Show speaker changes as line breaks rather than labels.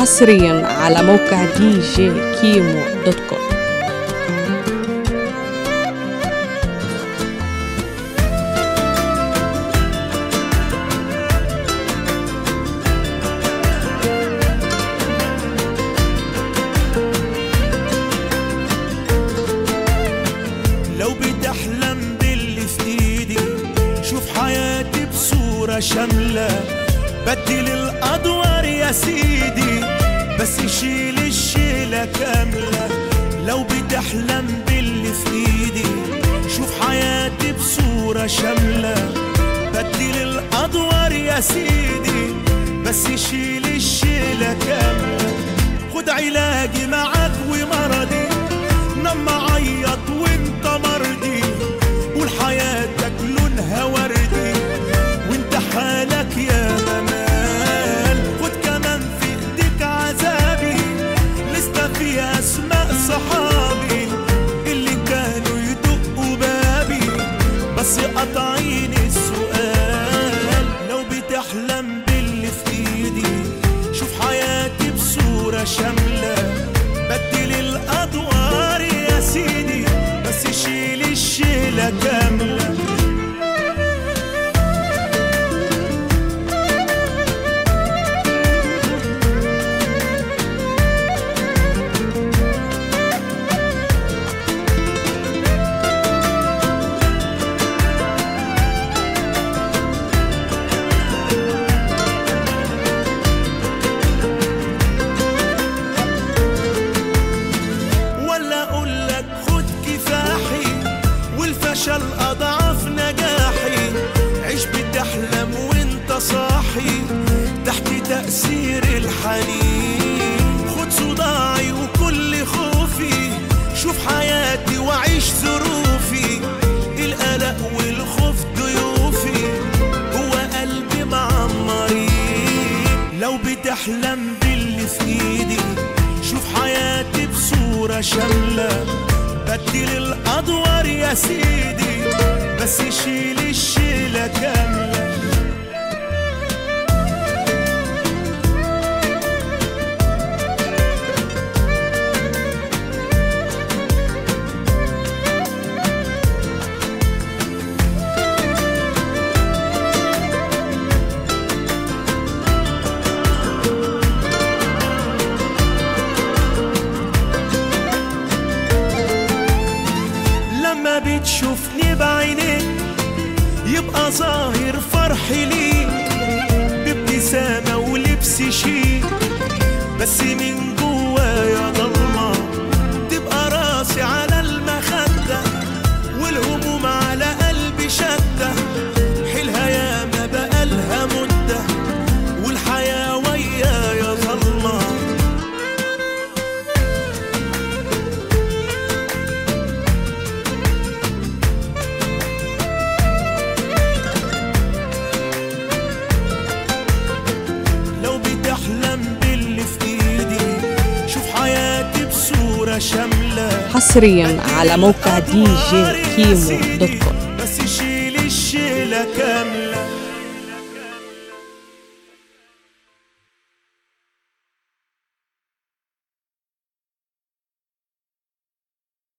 حصريا على موقع دي جي كيمو دوت كوم
لو بتحلم باللي في ايدي شوف حياتي بصورة شاملة بدل الأدوار يا سيدي بس شيل الشيلة كاملة لو بتحلم باللي في ايدي شوف حياتي بصورة شاملة بدل الأدوار يا سيدي بس شيل الشيلة كاملة خد علاجي معاك ومرضي نم عيط وانت مرضي قول حياتك لونها وردي وانت حالك يا ممال خد كمان في ايديك عذابي لسه في اسماء صحابي اللي كانوا يدقوا بابي بس قطعين السؤال لو بتحلم باللي في ايدي شوف حياتي بصورة شاملة بدل الأدوار يا سيدي بس شيل الشيلة كاملة ولا اقول لك خد كفاحي والفشل اضعاف نجاحي عيش بتحلم وانت صاحي تحت تأثير الحنين خد صداعي وكل خوفي شوف حياتي وعيش ظروفي القلق والخوف ضيوفي هو قلبي معمرين لو بتحلم باللي في ايدي شوف حياتي بصورة شاملة بدل الأدوار يا سيدي بس شيل الشيلة كاملة لما بتشوفني بعينيك يبقى ظاهر فرحي ليك بابتسامة ولبس شيك بس من جوايا ضلمة تبقى راسي على المخدة والهموم على قلبي شدة حيلها ياما بقالها مدة والحياة ويايا ظلمة لو بتحلم باللي في ايدي شوف حياتي بصورة شاملة
حصريا على موقع دي جي كيمو دوت كوم
بس شيل الشيلة كاملة